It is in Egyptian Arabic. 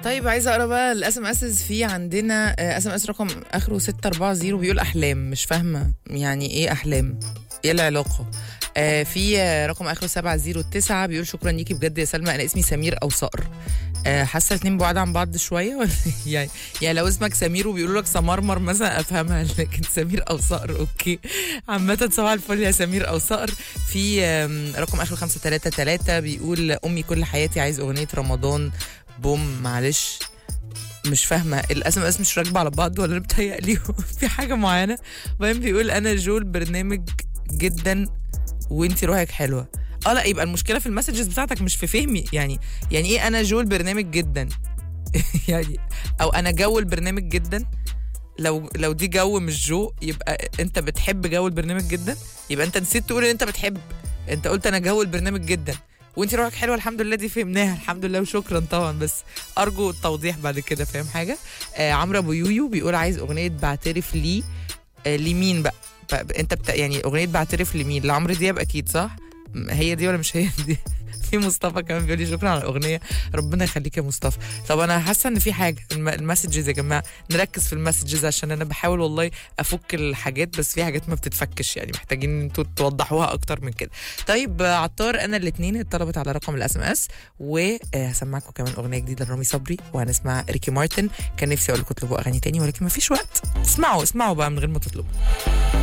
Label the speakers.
Speaker 1: طيب عايزه اقرا بقى الاس ام اس في عندنا اس ام اس رقم اخره 640 بيقول احلام مش فاهمه يعني ايه احلام ايه العلاقه آه في آه، رقم اخره 709 بيقول شكرا ليكي بجد يا سلمى انا اسمي سمير او صقر آه، حاسه الاثنين بعاد عن بعض شويه ولا يعني يعني لو اسمك سمير وبيقولوا لك سمرمر مثلا افهمها لكن سمير او صقر اوكي عامه صباح الفل يا سمير او صقر في آم، رقم اخره 533 بيقول امي كل حياتي عايز اغنيه رمضان بوم معلش مش فاهمه الاس ام اس مش راكبه على بعض ولا انا بتهيألي في حاجه معينه وبعدين بيقول انا جول برنامج جدا وانتي روحك حلوه اه لا يبقى المشكله في المسجز بتاعتك مش في فهمي يعني يعني ايه انا جو البرنامج جدا يعني او انا جو البرنامج جدا لو لو دي جو مش جو يبقى انت بتحب جو البرنامج جدا يبقى انت نسيت تقول ان انت بتحب انت قلت انا جو البرنامج جدا وانت روحك حلوه الحمد لله دي فهمناها الحمد لله وشكرا طبعا بس ارجو التوضيح بعد كده فاهم حاجه آه عمرو ابو يويو بيقول عايز اغنيه بعترف ليه آه لمين بقى ب- انت بتا يعني اغنيه بعترف لمين لعمرو دياب اكيد صح م- هي دي ولا مش هي دي في مصطفى كمان بيقول لي شكرا على الاغنيه ربنا يخليك يا مصطفى طب انا حاسه ان في حاجه الم- المسجز يا جماعه نركز في المسجز عشان انا بحاول والله افك الحاجات بس في حاجات ما بتتفكش يعني محتاجين ان انتوا توضحوها اكتر من كده طيب آه، عطار انا الاثنين اتطلبت على رقم الاس ام اس وهسمعكم كمان اغنيه جديده لرامي صبري وهنسمع ريكي مارتن كان نفسي اقول لكم اطلبوا اغاني تاني ولكن ما فيش وقت اسمعوا اسمعوا بقى من غير ما تطلبوا